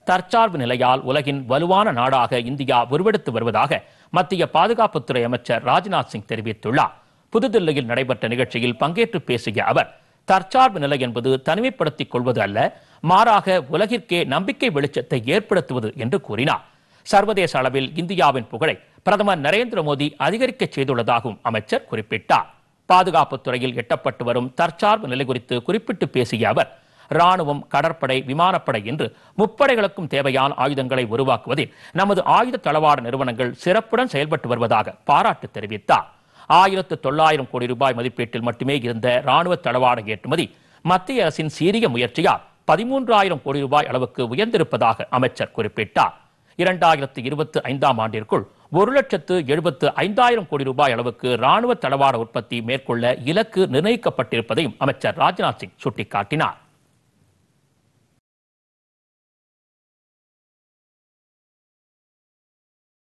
தற்சார்பு நிலையால் உலகின் வலுவான நாடாக இந்தியா உருவெடுத்து வருவதாக மத்திய பாதுகாப்புத்துறை அமைச்சர் ராஜ்நாத் சிங் தெரிவித்துள்ளார் புதுதில்லியில் நடைபெற்ற நிகழ்ச்சியில் பங்கேற்று பேசிய அவர் தற்சார்பு நிலை என்பது தனிமைப்படுத்திக் கொள்வது அல்ல மாறாக உலகிற்கே நம்பிக்கை வெளிச்சத்தை ஏற்படுத்துவது என்று கூறினார் சர்வதேச அளவில் இந்தியாவின் புகழை பிரதமர் நரேந்திர மோடி அதிகரிக்க செய்துள்ளதாகவும் அமைச்சர் குறிப்பிட்டார் பாதுகாப்புத் துறையில் எட்டப்பட்டு வரும் தற்சார்பு நிலை குறித்து குறிப்பிட்டு பேசிய அவர் ராணுவம் கடற்படை விமானப்படை என்று முப்படைகளுக்கும் தேவையான ஆயுதங்களை உருவாக்குவதில் நமது ஆயுத தளவாட நிறுவனங்கள் சிறப்புடன் செயல்பட்டு வருவதாக பாராட்டு தெரிவித்தார் ஆயிரத்து தொள்ளாயிரம் கோடி ரூபாய் மதிப்பீட்டில் மட்டுமே இருந்த ராணுவ தளவாட ஏற்றுமதி மத்திய அரசின் சீரிய முயற்சியால் பதிமூன்றாயிரம் கோடி ரூபாய் அளவுக்கு உயர்ந்திருப்பதாக அமைச்சர் குறிப்பிட்டார் இரண்டாயிரத்து இருபத்தி ஐந்தாம் ஆண்டிற்குள் ஒரு லட்சத்து எழுபத்து ஐந்தாயிரம் கோடி ரூபாய் அளவுக்கு ராணுவ தளவாட உற்பத்தி மேற்கொள்ள இலக்கு நிர்ணயிக்கப்பட்டிருப்பதையும் அமைச்சர் ராஜ்நாத் சிங் சுட்டிக்காட்டினார்